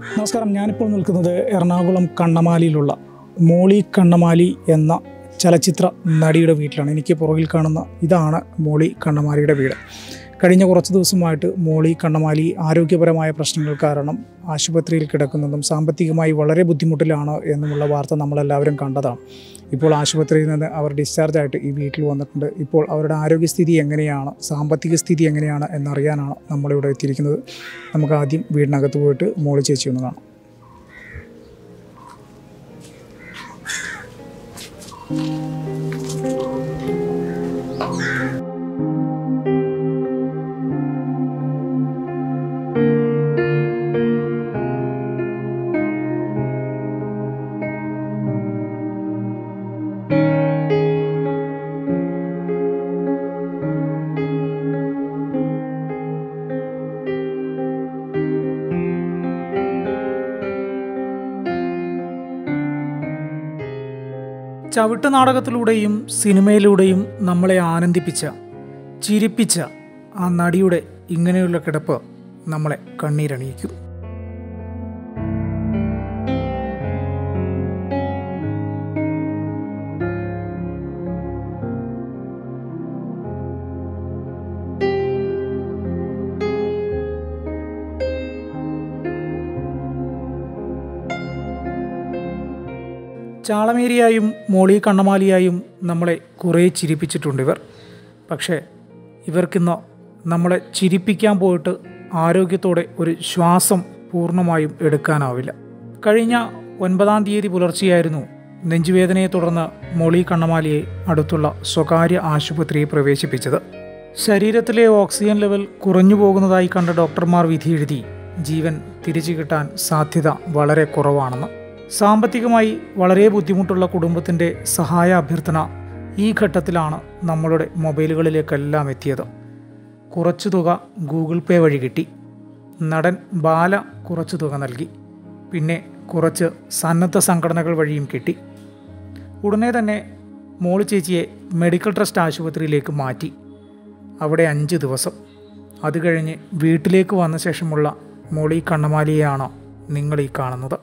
നമസ്കാരം ഞാനിപ്പോൾ നിൽക്കുന്നത് എറണാകുളം കണ്ണമാലിയിലുള്ള മോളി കണ്ണമാലി എന്ന ചലച്ചിത്ര നടിയുടെ വീട്ടിലാണ് എനിക്ക് പുറകിൽ കാണുന്ന ഇതാണ് മോളി കണ്ണമാലിയുടെ വീട് കഴിഞ്ഞ കുറച്ച് ദിവസമായിട്ട് മോളി കണ്ണമാലി ആരോഗ്യപരമായ പ്രശ്നങ്ങൾ കാരണം ആശുപത്രിയിൽ കിടക്കുന്നതും സാമ്പത്തികമായി വളരെ ബുദ്ധിമുട്ടിലാണ് എന്നുമുള്ള വാർത്ത നമ്മളെല്ലാവരും കണ്ടതാണ് ഇപ്പോൾ ആശുപത്രിയിൽ നിന്ന് അവർ ഡിസ്ചാർജ് ആയിട്ട് ഈ വീട്ടിൽ വന്നിട്ടുണ്ട് ഇപ്പോൾ അവരുടെ ആരോഗ്യസ്ഥിതി എങ്ങനെയാണ് സാമ്പത്തിക സ്ഥിതി എങ്ങനെയാണ് എന്നറിയാനാണ് നമ്മളിവിടെ എത്തിയിരിക്കുന്നത് നമുക്ക് ആദ്യം വീടിനകത്ത് പോയിട്ട് മോളി ചേച്ചി ഒന്ന് കാണാം ചവിട്ട് നാടകത്തിലൂടെയും സിനിമയിലൂടെയും നമ്മളെ ആനന്ദിപ്പിച്ച ചിരിപ്പിച്ച ആ നടിയുടെ ഇങ്ങനെയുള്ള കിടപ്പ് നമ്മളെ കണ്ണീരണിയിക്കും ചാളമേരിയായും മോളി കണ്ണമാലിയായും നമ്മളെ കുറേ ചിരിപ്പിച്ചിട്ടുണ്ട് ഇവർ പക്ഷേ ഇവർക്കിന്ന് നമ്മളെ ചിരിപ്പിക്കാൻ പോയിട്ട് ആരോഗ്യത്തോടെ ഒരു ശ്വാസം പൂർണ്ണമായും എടുക്കാനാവില്ല കഴിഞ്ഞ ഒൻപതാം തീയതി പുലർച്ചെയായിരുന്നു നെഞ്ചുവേദനയെ തുടർന്ന് മോളി കണ്ണമാലിയെ അടുത്തുള്ള സ്വകാര്യ ആശുപത്രിയിൽ പ്രവേശിപ്പിച്ചത് ശരീരത്തിലെ ഓക്സിജൻ ലെവൽ കുറഞ്ഞു പോകുന്നതായി കണ്ട ഡോക്ടർമാർ വിധിയെഴുതി ജീവൻ തിരിച്ചു കിട്ടാൻ സാധ്യത വളരെ കുറവാണെന്ന് സാമ്പത്തികമായി വളരെ ബുദ്ധിമുട്ടുള്ള കുടുംബത്തിൻ്റെ സഹായ അഭ്യർത്ഥന ഈ ഘട്ടത്തിലാണ് നമ്മളുടെ മൊബൈലുകളിലേക്കെല്ലാം എത്തിയത് കുറച്ചു തുക ഗൂഗിൾ പേ വഴി കിട്ടി നടൻ ബാല കുറച്ചു തുക നൽകി പിന്നെ കുറച്ച് സന്നദ്ധ സംഘടനകൾ വഴിയും കിട്ടി ഉടനെ തന്നെ മോള് ചേച്ചിയെ മെഡിക്കൽ ട്രസ്റ്റ് ആശുപത്രിയിലേക്ക് മാറ്റി അവിടെ അഞ്ച് ദിവസം അത് കഴിഞ്ഞ് വീട്ടിലേക്ക് വന്ന ശേഷമുള്ള മോളി കണ്ണമാലിയെയാണ് നിങ്ങൾ ഈ കാണുന്നത്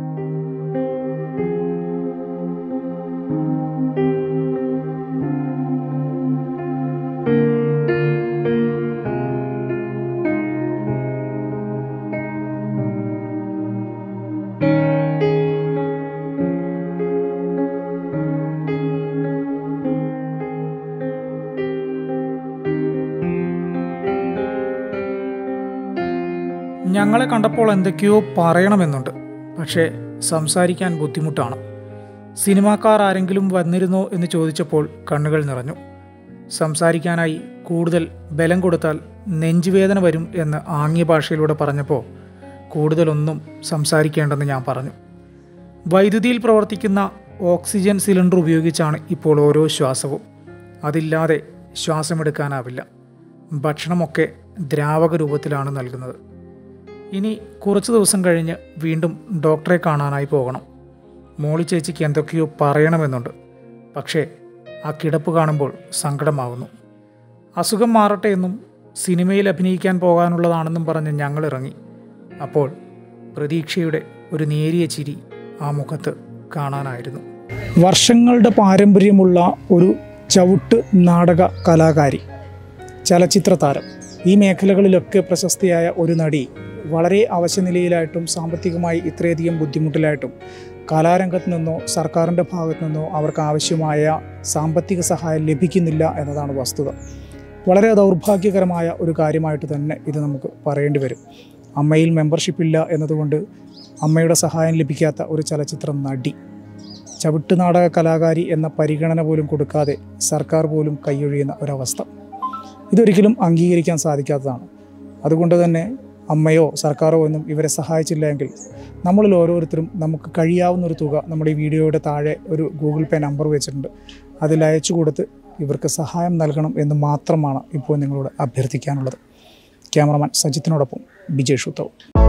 ഞങ്ങളെ കണ്ടപ്പോൾ എന്തൊക്കെയോ പറയണമെന്നുണ്ട് പക്ഷേ സംസാരിക്കാൻ ബുദ്ധിമുട്ടാണ് സിനിമാക്കാർ ആരെങ്കിലും വന്നിരുന്നോ എന്ന് ചോദിച്ചപ്പോൾ കണ്ണുകൾ നിറഞ്ഞു സംസാരിക്കാനായി കൂടുതൽ ബലം കൊടുത്താൽ നെഞ്ചുവേദന വരും എന്ന് ആംഗ്യ ഭാഷയിലൂടെ പറഞ്ഞപ്പോൾ കൂടുതലൊന്നും സംസാരിക്കേണ്ടെന്ന് ഞാൻ പറഞ്ഞു വൈദ്യുതിയിൽ പ്രവർത്തിക്കുന്ന ഓക്സിജൻ സിലിണ്ടർ ഉപയോഗിച്ചാണ് ഇപ്പോൾ ഓരോ ശ്വാസവും അതില്ലാതെ ശ്വാസമെടുക്കാനാവില്ല ഭക്ഷണമൊക്കെ ദ്രാവക രൂപത്തിലാണ് നൽകുന്നത് ഇനി കുറച്ച് ദിവസം കഴിഞ്ഞ് വീണ്ടും ഡോക്ടറെ കാണാനായി പോകണം മോളി ചേച്ചിക്ക് എന്തൊക്കെയോ പറയണമെന്നുണ്ട് പക്ഷേ ആ കിടപ്പ് കാണുമ്പോൾ സങ്കടമാവുന്നു അസുഖം മാറട്ടെ എന്നും സിനിമയിൽ അഭിനയിക്കാൻ പോകാനുള്ളതാണെന്നും പറഞ്ഞ് ഞങ്ങൾ ഇറങ്ങി അപ്പോൾ പ്രതീക്ഷയുടെ ഒരു നേരിയ ചിരി ആ മുഖത്ത് കാണാനായിരുന്നു വർഷങ്ങളുടെ പാരമ്പര്യമുള്ള ഒരു ചവിട്ട് നാടക കലാകാരി ചലച്ചിത്ര താരം ഈ മേഖലകളിലൊക്കെ പ്രശസ്തിയായ ഒരു നടി വളരെ അവശനിലയിലായിട്ടും സാമ്പത്തികമായി ഇത്രയധികം ബുദ്ധിമുട്ടിലായിട്ടും കലാരംഗത്ത് നിന്നോ സർക്കാരിൻ്റെ ഭാഗത്തു നിന്നോ അവർക്ക് ആവശ്യമായ സാമ്പത്തിക സഹായം ലഭിക്കുന്നില്ല എന്നതാണ് വസ്തുത വളരെ ദൗർഭാഗ്യകരമായ ഒരു കാര്യമായിട്ട് തന്നെ ഇത് നമുക്ക് പറയേണ്ടി വരും അമ്മയിൽ മെമ്പർഷിപ്പ് ഇല്ല എന്നതുകൊണ്ട് അമ്മയുടെ സഹായം ലഭിക്കാത്ത ഒരു ചലച്ചിത്ര നടി ചവിട്ട് നാടക കലാകാരി എന്ന പരിഗണന പോലും കൊടുക്കാതെ സർക്കാർ പോലും കൈയൊഴിയുന്ന ഒരവസ്ഥ ഇതൊരിക്കലും അംഗീകരിക്കാൻ സാധിക്കാത്തതാണ് അതുകൊണ്ട് തന്നെ അമ്മയോ സർക്കാരോ ഒന്നും ഇവരെ സഹായിച്ചില്ല എങ്കിൽ നമ്മളിൽ ഓരോരുത്തരും നമുക്ക് കഴിയാവുന്ന ഒരു തുക നമ്മുടെ ഈ വീഡിയോയുടെ താഴെ ഒരു ഗൂഗിൾ പേ നമ്പർ വെച്ചിട്ടുണ്ട് അതിൽ അയച്ചു കൊടുത്ത് ഇവർക്ക് സഹായം നൽകണം എന്ന് മാത്രമാണ് ഇപ്പോൾ നിങ്ങളോട് അഭ്യർത്ഥിക്കാനുള്ളത് ക്യാമറമാൻ സജിത്തിനോടൊപ്പം ബിജയ് ഷുത്തവ്